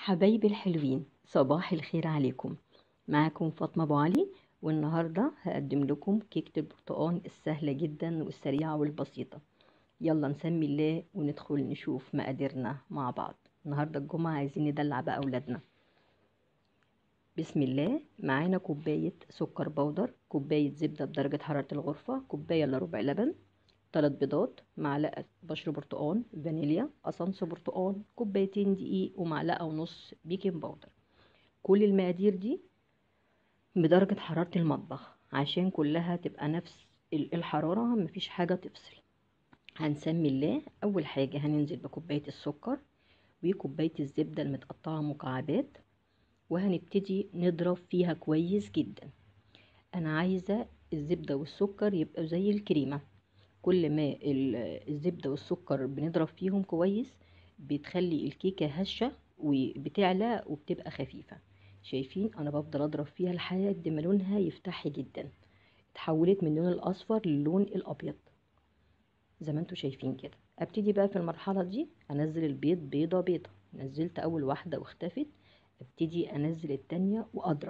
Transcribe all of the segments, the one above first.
حبايبي الحلوين صباح الخير عليكم معاكم فاطمة أبو علي والنهاردة هقدم لكم كيكة البرتقال السهلة جدا والسريعة والبسيطة يلا نسمي الله وندخل نشوف مقاديرنا مع بعض النهاردة الجمعة عايزين ندلع بقى أولادنا بسم الله معانا كوباية سكر بودر كوباية زبدة بدرجة حرارة الغرفة كوباية إلا ربع لبن تلات بيضات معلقة بشر برتقال فانيليا قصنص برتقال كوبايتين دقيق ومعلقة ونص بيكنج باودر كل المقادير دي بدرجة حرارة المطبخ عشان كلها تبقى نفس الحرارة مفيش حاجة تفصل هنسمي الله أول حاجة هننزل بكوباية السكر وكوباية الزبدة المتقطعة مكعبات وهنبتدي نضرب فيها كويس جدا أنا عايزة الزبدة والسكر يبقوا زي الكريمة كل ما الزبدة والسكر بنضرب فيهم كويس بتخلي الكيكة هشة وبتعلى وبتبقى خفيفة شايفين انا بفضل اضرب فيها لحد ما لونها يفتح جدا اتحولت من اللون الاصفر للون الابيض زي ما انتم شايفين كده ابتدي بقى في المرحله دي انزل البيض بيضه بيضه نزلت اول واحده واختفت ابتدي انزل التانية واضرب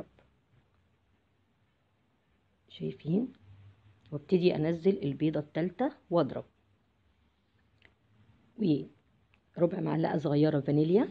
شايفين وابتدي انزل البيضه التالتة واضرب وربع معلقه صغيره فانيليا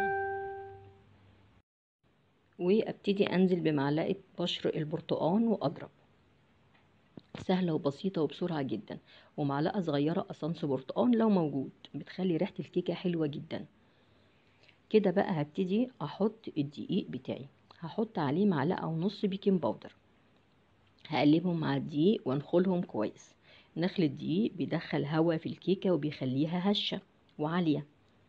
وابتدي انزل بمعلقه بشر البرتقان واضرب سهله وبسيطه وبسرعه جدا ومعلقه صغيره قصنص برتقان لو موجود بتخلي ريحه الكيكه حلوه جدا كده بقى هبتدي احط الدقيق بتاعي هحط عليه معلقه ونص بيكنج باودر هقلبهم مع الدقيق وانخلهم كويس نخل الدقيق بيدخل هواء في الكيكه وبيخليها هشه وعاليه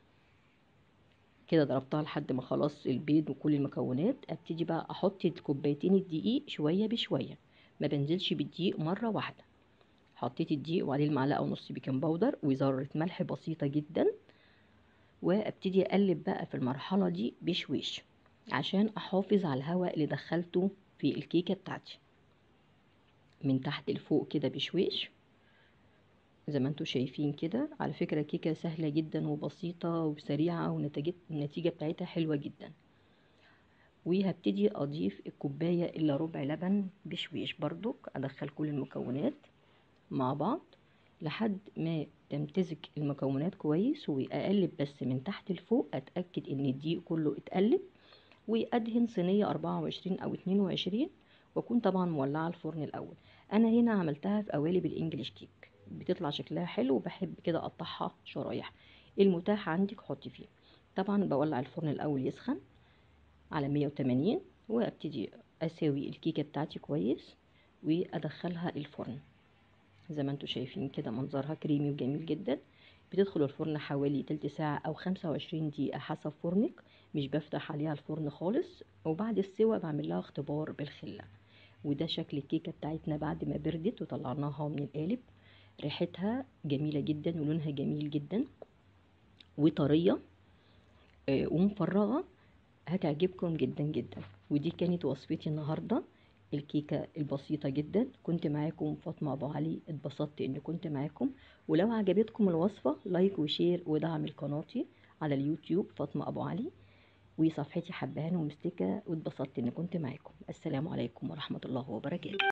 كده ضربتها لحد ما خلاص البيض وكل المكونات ابتدي بقى احط كوبايتين الدقيق شويه بشويه ما بنزلش بالدقيق مره واحده حطيت الدقيق وعليه المعلقه ونص بيكنج باودر وذره ملح بسيطه جدا وابتدي اقلب بقى في المرحله دي بشويش عشان احافظ على الهواء اللي دخلته في الكيكه بتاعتي من تحت لفوق كده بشويش زي ما انتم شايفين كده على فكرة كيكة سهلة جدا وبسيطة وسريعة ونتيجة النتيجة بتاعتها حلوة جدا وهبتدي اضيف الكوباية الا ربع لبن بشويش برضك ادخل كل المكونات مع بعض لحد ما تمتزج المكونات كويس واقلب بس من تحت لفوق اتأكد ان الدقيق كله اتقلب وادهن صينية اربعة وعشرين او اتنين وعشرين واكون طبعا مولعة الفرن الاول انا هنا عملتها في قوالب الانجليش كيك بتطلع شكلها حلو وبحب كده اقطعها شرايح المتاح عندك حطي فيه طبعا بولع الفرن الاول يسخن على 180 وابتدي اساوي الكيكه بتاعتي كويس وادخلها الفرن زي ما انتم شايفين كده منظرها كريمي وجميل جدا بتدخل الفرن حوالي تلت ساعة أو خمسة وعشرين دقيقة حسب فرنك مش بفتح عليها الفرن خالص وبعد السوا بعمل لها اختبار بالخلة وده شكل الكيكة بتاعتنا بعد ما بردت وطلعناها من القالب ريحتها جميلة جدا ولونها جميل جدا وطرية آه ومفرغة هتعجبكم جدا جدا ودي كانت وصفتي النهاردة الكيكة البسيطة جدا كنت معاكم فاطمة أبو علي اتبسطت إن كنت معاكم ولو عجبتكم الوصفة لايك وشير ودعم قناتي على اليوتيوب فاطمة أبو علي وصفحتي حبهان ومستكة واتبسطت إن كنت معاكم السلام عليكم ورحمة الله وبركاته